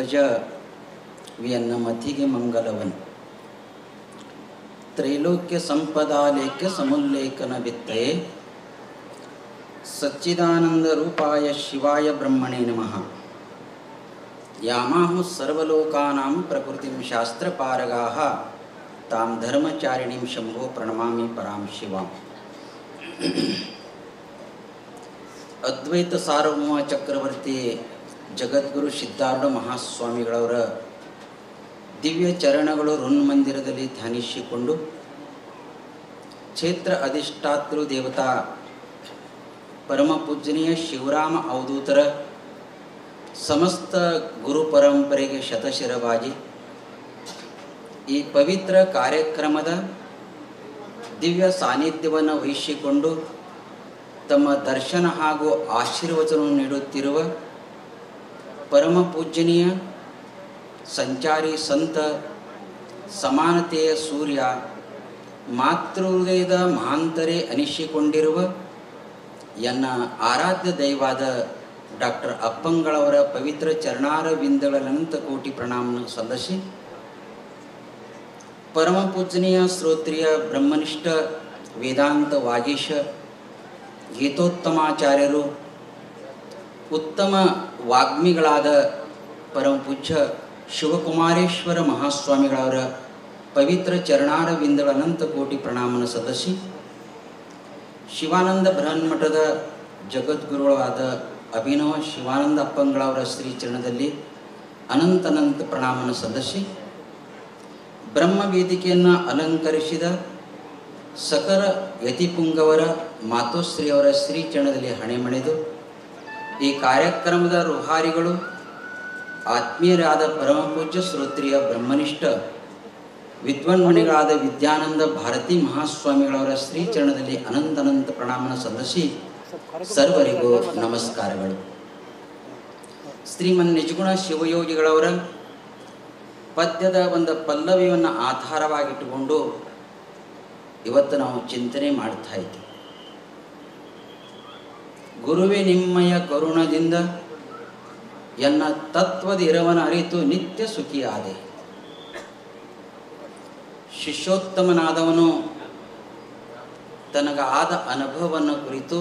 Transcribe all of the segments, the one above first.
ಅಗ್ರಜ Vienna ಮತಿಗೆ ಮಂಗಲವನ್ ತ್ರೈಲೋಕ್ಯ ಸಂಪದಾಲೇಖ್ಯ ಸಮುಲ್ಲೇಖನ ವಿತ್ತಯೇ ಸಚ್ಚಿದಾನಂದ ರೂಪಾಯ ಶಿವಾಯ ಬ್ರಹ್ಮಣೇ ನಮಃ ಯಾಮಾಹು ಸರ್ವಲೋಕಾನಾಂ ಪ್ರಕೃತಿಂ ಶಾಸ್ತ್ರಪಾರಗಾಹ ತಾಂ ಧರ್ಮಚಾರಿಣೀಂ ಶಂಭೋ ಪ್ರಣಮಾಮಿ ಪರಾಂ ಶಿವಾಂ ಅದ್ವೈತ ಸಾರ್ವಭೌಮ ಚಕ್ರವರ್ತಿ ಜಗದ್ಗುರು ಸಿದ್ಧಾರೂಢ ಮಹಾಸ್ವಾಮಿಗಳವರ ದಿವ್ಯ ಚರಣಗಳು ಋನ್ಮಂದಿರದಲ್ಲಿ ಧ್ಯಾನಿಸಿಕೊಂಡು ಕ್ಷೇತ್ರ ಅಧಿಷ್ಠಾತೃ ದೇವತಾ ಪರಮ ಪೂಜನೀಯ ಶಿವರಾಮ ಅವಧೂತರ ಸಮಸ್ತ ಗುರು ಪರಂಪರೆಗೆ ಶತಶಿರವಾಗಿ ಈ ಪವಿತ್ರ ಕಾರ್ಯಕ್ರಮದ ದಿವ್ಯ ಸಾನ್ನಿಧ್ಯವನ್ನು ವಹಿಸಿಕೊಂಡು ತಮ್ಮ ದರ್ಶನ ಹಾಗೂ ಆಶೀರ್ವಚನ ನೀಡುತ್ತಿರುವ ಪರಮ ಪೂಜ್ಯನೀಯ ಸಂಚಾರಿ ಸಂತ ಸಮಾನತೆಯ ಸೂರ್ಯ ಮಾತೃಹೃದಯದ ಮಹಾಂತರೇ ಅನಿಸಿಕೊಂಡಿರುವ ಎನ್ನ ಆರಾಧ್ಯ ದೈವಾದ ಡಾಕ್ಟರ್ ಅಪ್ಪಂಗಳವರ ಪವಿತ್ರ ಚರಣಾರವಿಂದಗಳ ಅನಂತ ಕೋಟಿ ಪ್ರಣಾಮ ಸಲ್ಲಿಸಿ ಪರಮ ಪೂಜನೀಯ ಶ್ರೋತ್ರಿಯ ಬ್ರಹ್ಮನಿಷ್ಠ ವೇದಾಂತ ವಾಗೀಶ ಗೀತೋತ್ತಮಾಚಾರ್ಯರು ಉತ್ತಮ ವಾಗ್ಮಿಗಳಾದ ಪರಮ ಪೂಜ್ಯ ಶಿವಕುಮಾರೇಶ್ವರ ಮಹಾಸ್ವಾಮಿಗಳವರ ಪವಿತ್ರ ಚರಣಾರವಿಂದಗಳ ಅನಂತ ಕೋಟಿ ಪ್ರಣಾಮನ ಸಲ್ಲಿಸಿ ಶಿವಾನಂದ ಬೃಹನ್ಮಠದ ಜಗದ್ಗುರುಗಳಾದ ಅಭಿನವ ಶಿವಾನಂದ ಅಪ್ಪಂಗಳವರ ಶ್ರೀಚರಣದಲ್ಲಿ ಅನಂತನಂತ ಪ್ರಣಾಮನ ಸಲ್ಲಿಸಿ ಬ್ರಹ್ಮ ವೇದಿಕೆಯನ್ನು ಅಲಂಕರಿಸಿದ ಸಕಲ ಯತಿಪುಂಗವರ ಮಾತೋಶ್ರೀಯವರ ಶ್ರೀಚರಣದಲ್ಲಿ ಹಣೆಮಣೆದು ಈ ಕಾರ್ಯಕ್ರಮದ ರುಹಾರಿಗಳು ಆತ್ಮೀಯರಾದ ಪರಮ ಪೂಜ್ಯ ಶ್ರೋತ್ರಿಯ ಬ್ರಹ್ಮನಿಷ್ಠ ವಿದ್ವನ್ಮಣಿಗಳಾದ ವಿದ್ಯಾನಂದ ಭಾರತಿ ಮಹಾಸ್ವಾಮಿಗಳವರ ಶ್ರೀಚರಣದಲ್ಲಿ ಅನಂತನಂತ ಪ್ರಣಾಮನ ಸಲ್ಲಿಸಿ ಸರ್ವರಿಗೂ ನಮಸ್ಕಾರಗಳು ಶ್ರೀಮನ್ ನಿಜಗುಣ ಶಿವಯೋಗಿಗಳವರ ಪದ್ಯದ ಒಂದು ಪಲ್ಲವಿಯನ್ನು ಆಧಾರವಾಗಿಟ್ಟುಕೊಂಡು ಇವತ್ತು ನಾವು ಚಿಂತನೆ ಮಾಡ್ತಾ ಇದ್ದೀವಿ ಗುರುವೇ ನಿಮ್ಮಯ ಕರುಣದಿಂದ ಎನ್ನ ತತ್ವದ ಇರವನ ಅರಿತು ನಿತ್ಯ ಸುಖಿಯಾದೆ ಶಿಷ್ಯೋತ್ತಮನಾದವನು ತನಗಾದ ಅನುಭವವನ್ನು ಕುರಿತು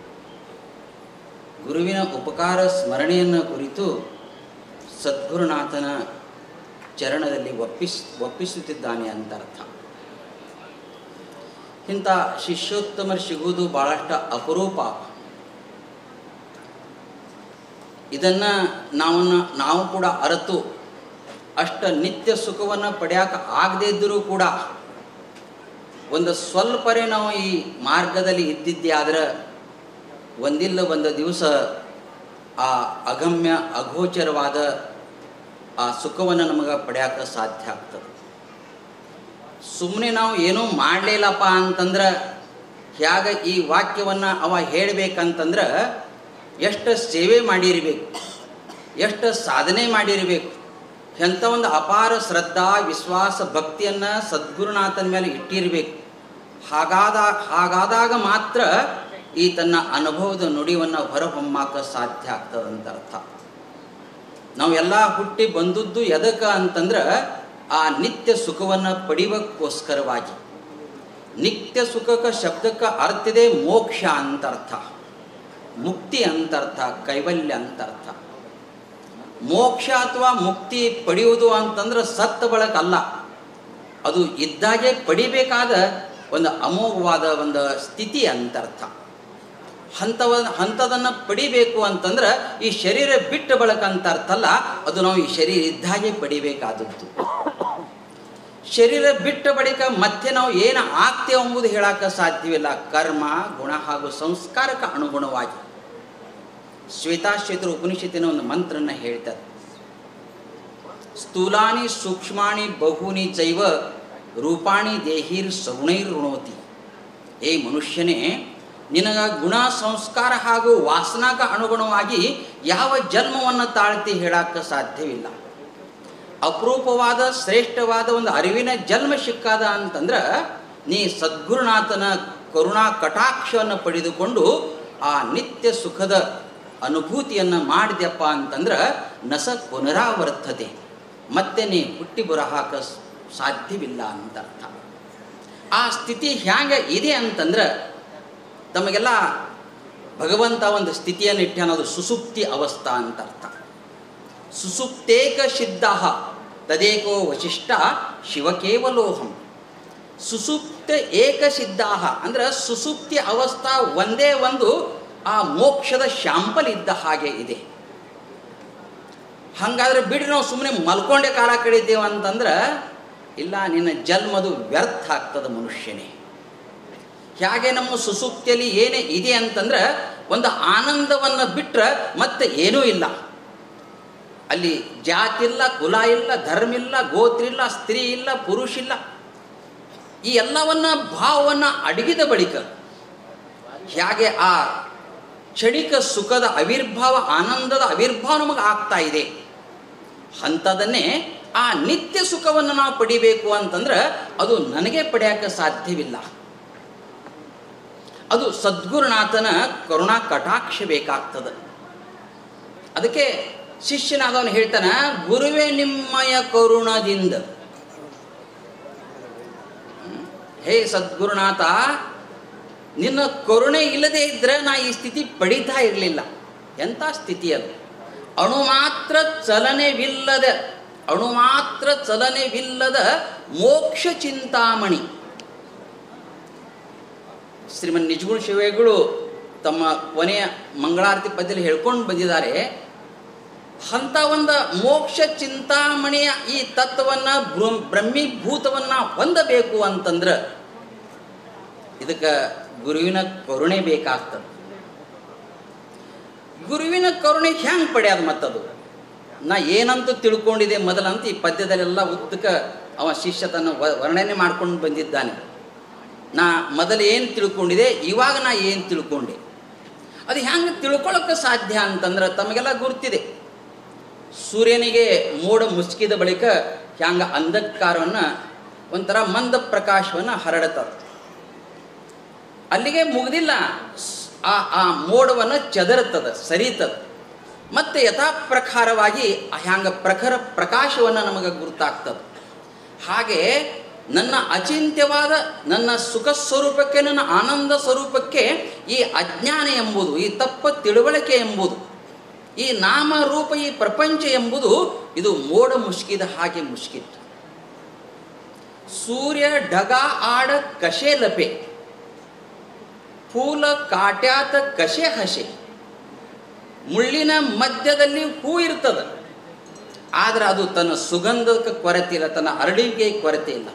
ಗುರುವಿನ ಉಪಕಾರ ಸ್ಮರಣೆಯನ್ನು ಕುರಿತು ಸದ್ಗುರುನಾಥನ ಚರಣದಲ್ಲಿ ಒಪ್ಪಿಸ್ ಒಪ್ಪಿಸುತ್ತಿದ್ದಾನೆ ಅಂತ ಅರ್ಥ ಇಂಥ ಶಿಷ್ಯೋತ್ತಮರು ಸಿಗುವುದು ಭಾಳಷ್ಟು ಅಪರೂಪ ಇದನ್ನು ನಾವು ನಾವು ಕೂಡ ಅರತು ಅಷ್ಟ ನಿತ್ಯ ಸುಖವನ್ನು ಪಡೆಯಕ್ಕೆ ಆಗದೇ ಇದ್ದರೂ ಕೂಡ ಒಂದು ಸ್ವಲ್ಪರೇ ನಾವು ಈ ಮಾರ್ಗದಲ್ಲಿ ಇದ್ದಿದ್ದೇ ಆದ್ರೆ ಒಂದಿಲ್ಲ ಒಂದು ದಿವಸ ಆ ಅಗಮ್ಯ ಅಗೋಚರವಾದ ಆ ಸುಖವನ್ನು ನಮಗೆ ಪಡೆಯೋಕೆ ಸಾಧ್ಯ ಆಗ್ತದೆ ಸುಮ್ಮನೆ ನಾವು ಏನೂ ಮಾಡಲಿಲ್ಲಪ್ಪ ಅಂತಂದ್ರೆ ಹೇಗೆ ಈ ವಾಕ್ಯವನ್ನು ಅವ ಹೇಳಬೇಕಂತಂದ್ರೆ ಎಷ್ಟು ಸೇವೆ ಮಾಡಿರಬೇಕು ಎಷ್ಟು ಸಾಧನೆ ಮಾಡಿರಬೇಕು ಎಂಥ ಒಂದು ಅಪಾರ ಶ್ರದ್ಧಾ ವಿಶ್ವಾಸ ಭಕ್ತಿಯನ್ನು ಸದ್ಗುರುನಾಥನ ಮೇಲೆ ಇಟ್ಟಿರಬೇಕು ಹಾಗಾದ ಹಾಗಾದಾಗ ಮಾತ್ರ ಈ ತನ್ನ ಅನುಭವದ ನುಡಿಯನ್ನು ಹೊರಹೊಮ್ಮಾಕ ಸಾಧ್ಯ ಆಗ್ತದಂತ ಅರ್ಥ ನಾವೆಲ್ಲ ಹುಟ್ಟಿ ಬಂದದ್ದು ಎದಕ್ಕೆ ಅಂತಂದ್ರೆ ಆ ನಿತ್ಯ ಸುಖವನ್ನು ಪಡಿಯೋಕ್ಕೋಸ್ಕರವಾಗಿ ನಿತ್ಯ ಸುಖಕ್ಕೆ ಶಬ್ದಕ್ಕೆ ಅರ್ಥದೇ ಮೋಕ್ಷ ಅಂತ ಅರ್ಥ ಮುಕ್ತಿ ಅಂತರ್ಥ ಕೈವಲ್ಯ ಅಂತರ್ಥ ಮೋಕ್ಷ ಅಥವಾ ಮುಕ್ತಿ ಪಡೆಯುವುದು ಅಂತಂದ್ರೆ ಸತ್ತ ಬಳಕಲ್ಲ ಅದು ಇದ್ದಾಗೆ ಪಡಿಬೇಕಾದ ಒಂದು ಅಮೋಘವಾದ ಒಂದು ಸ್ಥಿತಿ ಅಂತರ್ಥ ಹಂತವ ಹಂತದನ್ನು ಪಡಿಬೇಕು ಅಂತಂದ್ರೆ ಈ ಶರೀರ ಬಿಟ್ಟು ಬಳಕ ಅಂತ ಅರ್ಥ ಅಲ್ಲ ಅದು ನಾವು ಈ ಶರೀರ ಇದ್ದಾಗೆ ಪಡಿಬೇಕಾದದ್ದು ಶರೀರ ಬಿಟ್ಟ ಬಳಿಕ ಮತ್ತೆ ನಾವು ಏನು ಆಗ್ತೇವೆ ಎಂಬುದು ಹೇಳಕ್ಕೆ ಸಾಧ್ಯವಿಲ್ಲ ಕರ್ಮ ಗುಣ ಹಾಗೂ ಸಂಸ್ಕಾರಕ್ಕೆ ಅನುಗುಣವಾಗಿ ಶ್ವೇತಾಶ್ವೇತರ ಉಪನಿಷತ್ತಿನ ಒಂದು ಮಂತ್ರನ ಹೇಳ್ತಾರೆ ಸ್ಥೂಲಾನಿ ಸೂಕ್ಷ್ಮಾಣಿ ಬಹೂನಿ ಜೈವ ರೂಪಾಣಿ ದೇಹಿರ್ ಸಗುಣೈರ್ ಋಣೋತಿ ಏ ಮನುಷ್ಯನೇ ನಿನಗ ಗುಣ ಸಂಸ್ಕಾರ ಹಾಗೂ ವಾಸನಾಗ ಅನುಗುಣವಾಗಿ ಯಾವ ಜನ್ಮವನ್ನು ತಾಳ್ತಿ ಹೇಳಕ್ಕೆ ಸಾಧ್ಯವಿಲ್ಲ ಅಪರೂಪವಾದ ಶ್ರೇಷ್ಠವಾದ ಒಂದು ಅರಿವಿನ ಜನ್ಮ ಸಿಕ್ಕಾದ ಅಂತಂದ್ರೆ ನೀ ಸದ್ಗುರುನಾಥನ ಕರುಣಾ ಕಟಾಕ್ಷವನ್ನು ಪಡೆದುಕೊಂಡು ಆ ನಿತ್ಯ ಸುಖದ ಅನುಭೂತಿಯನ್ನು ಮಾಡಿದ್ಯಪ್ಪ ಅಂತಂದ್ರೆ ನಸ ಪುನರಾವರ್ತತೆ ಮತ್ತೆ ನೀ ಹುಟ್ಟಿ ಬರಹಾಕ ಸ್- ಸಾಧ್ಯವಿಲ್ಲ ಅಂತ ಅರ್ಥ ಆ ಸ್ಥಿತಿ ಹ್ಯಾಂಗೆ ಇದೆ ಅಂತಂದ್ರೆ ತಮಗೆಲ್ಲ ಭಗವಂತ ಒಂದು ಸ್ಥಿತಿಯನ್ನು ಇಟ್ಟು ಅನ್ನೋದು ಸುಸುಪ್ತಿ ಅವಸ್ಥಾ ಅಂತ ಅರ್ಥ ಸುಸುಪ್ತೇಕ ಸಿದ್ಧ ತದೇಕೋ ವಶಿಷ್ಠ ಶಿವಕೇವಲೋಹಂ ಸುಸುಪ್ತ ಏಕ ಸಿದ್ಧ ಅಂದ್ರೆ ಸುಸುಪ್ತಿ ಅವಸ್ಥಾ ಒಂದೇ ಒಂದು ಆ ಮೋಕ್ಷದ ಶಾಂಪಲ್ ಇದ್ದ ಹಾಗೆ ಇದೆ ಹಾಗಾದ್ರೆ ಬಿಡ್ರಿ ನಾವು ಸುಮ್ಮನೆ ಮಲ್ಕೊಂಡೆ ಕಾಲ ಕಳೀತೇವೆ ಅಂತಂದ್ರೆ ಇಲ್ಲ ನಿನ್ನ ಜನ್ಮದು ವ್ಯರ್ಥ ಆಗ್ತದೆ ಮನುಷ್ಯನೇ ಹೇಗೆ ನಮ್ಮ ಸುಸುಪ್ತಿಯಲ್ಲಿ ಏನೇ ಇದೆ ಅಂತಂದ್ರೆ ಒಂದು ಆನಂದವನ್ನು ಬಿಟ್ಟರೆ ಮತ್ತೆ ಏನೂ ಇಲ್ಲ ಅಲ್ಲಿ ಜಾತಿ ಇಲ್ಲ ಕುಲ ಇಲ್ಲ ಧರ್ಮ ಇಲ್ಲ ಗೋತ್ರ ಇಲ್ಲ ಸ್ತ್ರೀ ಇಲ್ಲ ಪುರುಷ ಇಲ್ಲ ಈ ಎಲ್ಲವನ್ನ ಭಾವವನ್ನು ಅಡಗಿದ ಬಳಿಕ ಹೇಗೆ ಆ ಕ್ಷಣಿಕ ಸುಖದ ಆವಿರ್ಭಾವ ಆನಂದದ ಆವಿರ್ಭಾವ ನಮಗೆ ಆಗ್ತಾ ಇದೆ ಅಂಥದನ್ನೇ ಆ ನಿತ್ಯ ಸುಖವನ್ನು ನಾವು ಪಡಿಬೇಕು ಅಂತಂದ್ರೆ ಅದು ನನಗೆ ಪಡೆಯಕ್ಕೆ ಸಾಧ್ಯವಿಲ್ಲ ಅದು ಸದ್ಗುರುನಾಥನ ಕರುಣಾ ಕಟಾಕ್ಷ ಬೇಕಾಗ್ತದೆ ಅದಕ್ಕೆ ಶಿಷ್ಯನಾದವನು ಹೇಳ್ತಾನ ಗುರುವೇ ನಿಮ್ಮಯ ಕರುಣದಿಂದ ಹ್ಮ್. ಹೇ ಸದ್ಗುರುನಾಥ ನಿನ್ನ ಕರುಣೆ ಇಲ್ಲದೆ ಇದ್ರೆ ನಾ ಈ ಸ್ಥಿತಿ ಪಡಿತಾ ಇರಲಿಲ್ಲ ಎಂಥ ಸ್ಥಿತಿ ಅದು ಅಣು ಮಾತ್ರ ಚಲನೆವಿಲ್ಲದ ಅಣು ಮಾತ್ರ ಚಲನೆವಿಲ್ಲದ ಮೋಕ್ಷ ಚಿಂತಾಮಣಿ ಶ್ರೀಮನ್ ನಿಜಗುಣ ಶಿವೇಗಳು ತಮ್ಮ ಕೊನೆಯ ಮಂಗಳಾರತಿ ಪದ್ಯದಲ್ಲಿ ಹೇಳ್ಕೊಂಡು ಬಂದಿದ್ದಾರೆ ಅಂಥ ಒಂದು ಮೋಕ್ಷ ಚಿಂತಾಮಣಿಯ ಈ ತತ್ವವನ್ನು ಬ್ರಹ್ಮೀಭೂತವನ್ನು ಹೊಂದಬೇಕು ಅಂತಂದ್ರೆ ಇದಕ್ಕೆ ಗುರುವಿನ ಕರುಣೆ ಬೇಕಾಗ್ತದೆ ಗುರುವಿನ ಕರುಣೆ ಹೆಂಗೆ ಪಡೆಯೋದು ಮತ್ತದು ನಾ ಏನಂತ ತಿಳ್ಕೊಂಡಿದೆ ಮೊದಲಂತ ಈ ಪದ್ಯದಲ್ಲೆಲ್ಲ ಉದ್ದಕ ಅವ ಶಿಷ್ಯ ತನ್ನ ವ- ವರ್ಣನೆ ಮಾಡ್ಕೊಂಡು ಬಂದಿದ್ದಾನೆ ನಾ ಮೊದಲು ಏನು ತಿಳ್ಕೊಂಡಿದೆ ಇವಾಗ ನಾ ಏನು ತಿಳ್ಕೊಂಡೆ ಅದು ಹೆಂಗೆ ತಿಳ್ಕೊಳ್ಳೋಕೆ ಸಾಧ್ಯ ಅಂತಂದ್ರೆ ತಮಗೆಲ್ಲ ಗುರ್ತಿದೆ ಸೂರ್ಯನಿಗೆ ಮೋಡ ಮುಸುಕಿದ ಬಳಿಕ ಹ್ಯಾಂಗ ಅಂಧಕಾರವನ್ನು ಒಂಥರ ಮಂದ ಪ್ರಕಾಶವನ್ನು ಹರಡುತ್ತದೆ ಅಲ್ಲಿಗೆ ಮುಗ್ದಿಲ್ಲ ಸ್- ಆ ಆ ಮೋಡವನ್ನು ಚದರುತ್ತದೆ ಸರಿತದೆ ಮತ್ತೆ ಯಥಾ ಪ್ರಕಾರವಾಗಿ ಹ್ಯಾಂಗ ಪ್ರಖರ ಪ್ರಕಾಶವನ್ನು ನಮಗೆ ಗುರುತಾಗ್ತದೆ ಹಾಗೆ ನನ್ನ ಅಚಿಂತ್ಯವಾದ ನನ್ನ ಸುಖ ಸ್ವರೂಪಕ್ಕೆ ನನ್ನ ಆನಂದ ಸ್ವರೂಪಕ್ಕೆ ಈ ಅಜ್ಞಾನ ಎಂಬುದು ಈ ತಪ್ಪ ತಿಳುವಳಿಕೆ ಎಂಬುದು ಈ ನಾಮ ರೂಪ ಈ ಪ್ರಪಂಚ ಎಂಬುದು ಇದು ಮೋಡ ಮುಷ್ಕಿದ ಹಾಗೆ ಮುಷ್ಕಿತ್ತು ಸೂರ್ಯ ಢಗ ಆಡ ಕಶೆ ಲಪೆ ಫೂಲ ಕಾಟ್ಯಾತ ಕಶೆ ಹಸೆ ಮುಳ್ಳಿನ ಮಧ್ಯದಲ್ಲಿ ಹೂ ಇರ್ತದೆ ಆದರೆ ಅದು ತನ್ನ ಸುಗಂಧಕ್ಕೆ ಕೊರತೆ ಇಲ್ಲ ತನ್ನ ಅರಳಿಗೆ ಕೊರತೆ ಇಲ್ಲ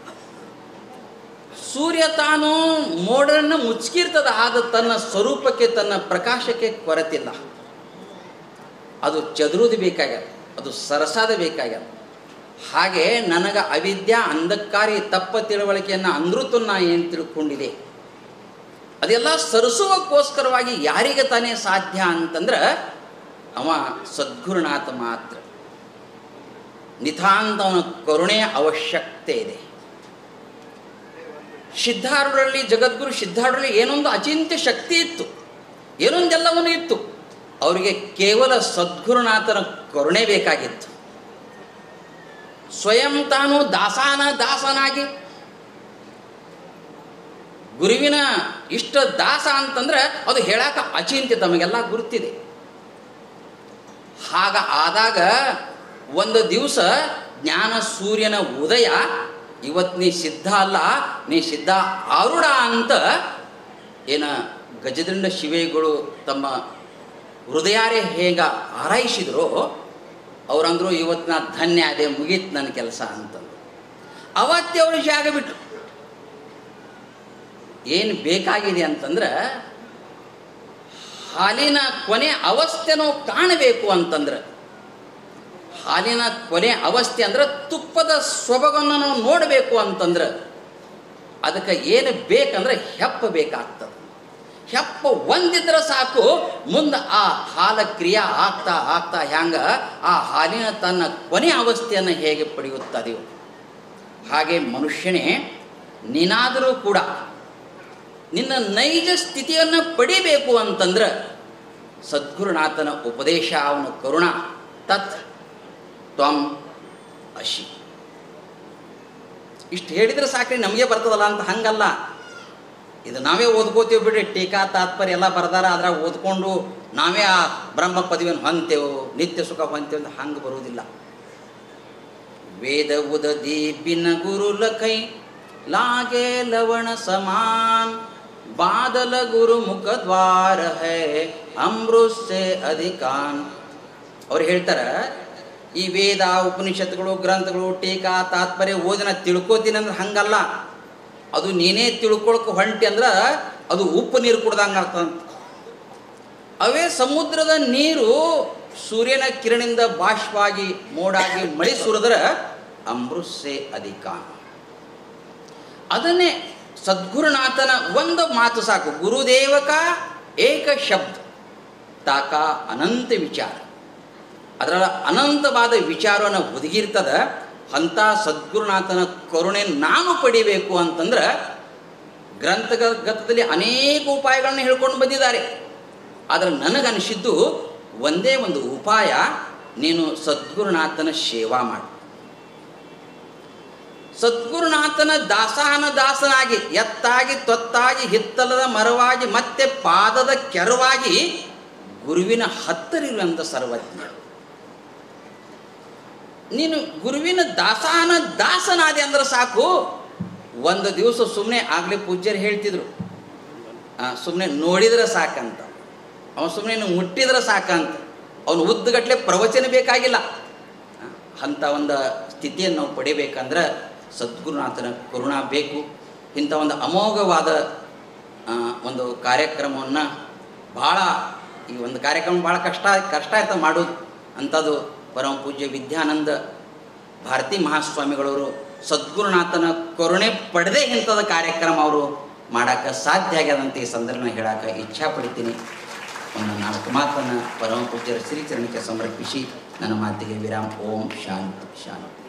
ಸೂರ್ಯ ತಾನು ಮೋಡನ್ನು ಮುಚ್ಚಿರ್ತದೆ ಆದ ತನ್ನ ಸ್ವರೂಪಕ್ಕೆ ತನ್ನ ಪ್ರಕಾಶಕ್ಕೆ ಕೊರತಿಲ್ಲ ಅದು ಚದುರುದು ಬೇಕಾಗ್ಯದ ಅದು ಸರಸಾದ ಬೇಕಾಗ್ಯದ ಹಾಗೆ ನನಗೆ ಅವಿದ್ಯಾ ಅಂಧಕಾರಿ ತಪ್ಪ ತಿಳುವಳಿಕೆಯನ್ನು ಅಂದ್ರೂತು ನಾ ಏನು ತಿಳ್ಕೊಂಡಿದೆ ಅದೆಲ್ಲ ಸರಿಸುವಕ್ಕೋಸ್ಕರವಾಗಿ ಯಾರಿಗೆ ತಾನೇ ಸಾಧ್ಯ ಅಂತಂದ್ರೆ ಅವ ಸದ್ಗುರುನಾಥ ಮಾತ್ರ ನಿತಾಂತ ಅವನ ಕರುಣೆಯ ಅವಶ್ಯಕತೆ ಇದೆ ಸಿದ್ಧಾರೂಢರಲ್ಲಿ ಜಗದ್ಗುರು ಸಿದ್ಧಾರೂಢರಲ್ಲಿ ಏನೊಂದು ಅಚಿಂತ್ಯ ಶಕ್ತಿ ಇತ್ತು ಏನೊಂದೆಲ್ಲವನ್ನೂ ಇತ್ತು ಅವರಿಗೆ ಕೇವಲ ಸದ್ಗುರುನಾಥನ ಕರುಣೆ ಬೇಕಾಗಿತ್ತು ಸ್ವಯಂ ತಾನು ದಾಸಾನ ದಾಸನಾಗಿ ಗುರುವಿನ ಇಷ್ಟ ದಾಸ ಅಂತಂದ್ರೆ ಅದು ಹೇಳಾಕ ಅಚಿಂತ್ಯ ತಮಗೆಲ್ಲ ಗುರುತಿದೆ ಹಾಗ ಆದಾಗ ಒಂದು ದಿವಸ ಜ್ಞಾನ ಸೂರ್ಯನ ಉದಯ ಇವತ್ತು ನೀ ಸಿದ್ಧ ಅಲ್ಲ ನೀ ಸಿದ್ಧ ಆರುಡ ಅಂತ ಏನ ಗಜದಂಡ ಶಿವೆಗಳು ತಮ್ಮ ಹೃದಯಾರೇ ಹೇಗ ಹಾರೈಸಿದ್ರು ಅವ್ರಂದ್ರು ಇವತ್ತು ನಾ ಧನ್ಯ ಅದೇ ಮುಗೀತು ನನ್ನ ಕೆಲಸ ಅಂತಂದು ಅವತ್ತೇ ಅವರು ಜಾಗ ಬಿಟ್ರು ಏನು ಬೇಕಾಗಿದೆ ಅಂತಂದ್ರೆ ಹಾಲಿನ ಕೊನೆ ಅವಸ್ಥೆನೋ ಕಾಣಬೇಕು ಅಂತಂದ್ರೆ ಹಾಲಿನ ಕೊನೆ ಅವಸ್ಥೆ ಅಂದ್ರೆ ತುಪ್ಪದ ಸೊಬಗನ್ನು ನಾವು ನೋಡಬೇಕು ಅಂತಂದ್ರೆ ಅದಕ್ಕೆ ಏನು ಬೇಕಂದ್ರೆ ಹೆಪ್ಪ ಬೇಕಾಗ್ತದೆ ಹೆಪ್ಪ ಒಂದಿದ್ರೆ ಸಾಕು ಮುಂದೆ ಆ ಹಾಲ ಕ್ರಿಯೆ ಆಗ್ತಾ ಆಗ್ತಾ ಹ್ಯಾಂಗ ಆ ಹಾಲಿನ ತನ್ನ ಕೊನೆ ಅವಸ್ಥೆಯನ್ನು ಹೇಗೆ ಪಡೆಯುತ್ತದೆಯೋ ಹಾಗೆ ಮನುಷ್ಯನೇ ನೀನಾದರೂ ಕೂಡ ನಿನ್ನ ನೈಜ ಸ್ಥಿತಿಯನ್ನು ಪಡಿಬೇಕು ಅಂತಂದ್ರೆ ಸದ್ಗುರುನಾಥನ ಉಪದೇಶ ಅವನ ಕರುಣ ತತ್ ತ್ವಂ ಅಶಿ ಇಷ್ಟು ಹೇಳಿದ್ರೆ ಸಾಕ್ರಿ ನಮಗೆ ಬರ್ತದಲ್ಲ ಅಂತ ಹಂಗಲ್ಲ ಇದು ನಾವೇ ಓದ್ಕೋತೀವಿ ಬಿಡ್ರಿ ಟೀಕಾ ತಾತ್ಪರ್ಯ ಎಲ್ಲ ಬರ್ದಾರ ಅದ್ರಾಗ ಓದ್ಕೊಂಡು ನಾವೇ ಆ ಬ್ರಹ್ಮ ಪದವಿಯನ್ನು ಹೊಂತೇವು ನಿತ್ಯ ಸುಖ ಹೊಂತೇವೆ ಅಂತ ಹಂಗೆ ಬರುವುದಿಲ್ಲ ವೇದ ಉದದಿ ಬಿನ ಗುರು ಲಖೈ लागे लवण समान बादल गुरु मुख द्वार है ಅಮೃತ್ ಸೆ ಅಧಿಕಾನ್ ಅವ್ರು ಹೇಳ್ತಾರೆ ಈ ವೇದ ಉಪನಿಷತ್ತುಗಳು ಗ್ರಂಥಗಳು ಟೀಕಾ ತಾತ್ಪರ್ಯ ಓದಿನ ತಿಳ್ಕೋತೀನಿ ಅಂದ್ರೆ ಹಂಗಲ್ಲ ಅದು ನೀನೇ ತಿಳ್ಕೊಳಕ್ಕೆ ಹೊಂಟಿ ಅಂದ್ರೆ ಅದು ಉಪ್ಪು ನೀರು ಕುಡ್ದಂಗೆ ಆಗ್ತದಂತ ಅವೇ ಸಮುದ್ರದ ನೀರು ಸೂರ್ಯನ ಕಿರಣಿಂದ ಬಾಷ್ಪಾಗಿ ಮೋಡಾಗಿ ಮಳೆ ಸುರಿದ್ರೆ ಅಮೃತ್ಸೆ ಅಧಿಕಾನ್ ಅದನ್ನೇ ಸದ್ಗುರುನಾಥನ ಒಂದು ಮಾತು ಸಾಕು ಗುರುದೇವಕ ಏಕ ಶಬ್ದ ತಾಕ ಅನಂತ ವಿಚಾರ ಅದರ ಅನಂತವಾದ ವಿಚಾರವನ್ನು ಒದಗಿರ್ತದ ಅಂಥ ಸದ್ಗುರುನಾಥನ ಕರುಣೆ ನಾನು ಪಡಿಬೇಕು ಅಂತಂದ್ರೆ ಗ್ರಂಥಗತದಲ್ಲಿ ಅನೇಕ ಉಪಾಯಗಳನ್ನು ಹೇಳ್ಕೊಂಡು ಬಂದಿದ್ದಾರೆ ಆದರೆ ನನಗನಿಸಿದ್ದು ಒಂದೇ ಒಂದು ಉಪಾಯ ನೀನು ಸದ್ಗುರುನಾಥನ ಸೇವಾ ಮಾಡು ಸದ್ಗುರುನಾಥನ ದಾಸಾನ ದಾಸನಾಗಿ ಎತ್ತಾಗಿ ತೊತ್ತಾಗಿ ಹಿತ್ತಲದ ಮರವಾಗಿ ಮತ್ತೆ ಪಾದದ ಕೆರವಾಗಿ ಗುರುವಿನ ಹತ್ತರಿರುವಂಥ ಸರ್ವಜ್ಞ ನೀನು ಗುರುವಿನ ದಾಸಾನ ದಾಸನಾದೆ ಅಂದ್ರೆ ಸಾಕು ಒಂದು ದಿವಸ ಸುಮ್ಮನೆ ಆಗಲೇ ಪೂಜ್ಯರು ಹೇಳ್ತಿದ್ರು ಸುಮ್ಮನೆ ನೋಡಿದ್ರೆ ಸಾಕಂತ ಅವನು ಸುಮ್ಮನೆ ಮುಟ್ಟಿದ್ರೆ ಸಾಕಂತ ಅವನು ಉದ್ದಗಟ್ಲೆ ಪ್ರವಚನ ಬೇಕಾಗಿಲ್ಲ ಆ, ಅಂಥ ಒಂದು ಸ್ಥಿತಿಯನ್ನು ನಾವು ಪಡಿಬೇಕಂದ್ರೆ ಸದ್ಗುರುನಾಥನ ಕರುಣಾ ಬೇಕು ಇಂಥ ಒಂದು ಅಮೋಘವಾದ ಆ, ಒಂದು ಕಾರ್ಯಕ್ರಮವನ್ನು ಭಾಳ ಈ ಒಂದು ಕಾರ್ಯಕ್ರಮ ಭಾಳ ಕಷ್ಟ ಕಷ್ಟ ಆಯ್ತು ಮಾಡೋದು ಅಂಥದ್ದು ಪರಮ ಪೂಜ್ಯ ವಿದ್ಯಾನಂದ ಭಾರತಿ ಮಹಾಸ್ವಾಮಿಗಳವರು ಸದ್ಗುರುನಾಥನ ಕರುಣೆ ಪಡೆದೇ ಇಂಥದ ಕಾರ್ಯಕ್ರಮ ಅವರು ಮಾಡೋಕ್ಕೆ ಸಾಧ್ಯ ಆಗ್ಯದಂತ ಈ ಸಂದರ್ಭ ಹೇಳಕ್ಕೆ ಇಚ್ಛಾ ಪಡ್ತೀನಿ ಒಂದು ನಾಲ್ಕು ಮಾತನ್ನು ಪರಮ ಪೂಜ್ಯರ ಶ್ರೀಚರಣಕ್ಕೆ ಸಮರ್ಪಿಸಿ ನನ್ನ ಮಾತಿಗೆ ವಿರಾಮ್ ಓಂ ಶಾಂತಿ ಶಾಂತಿ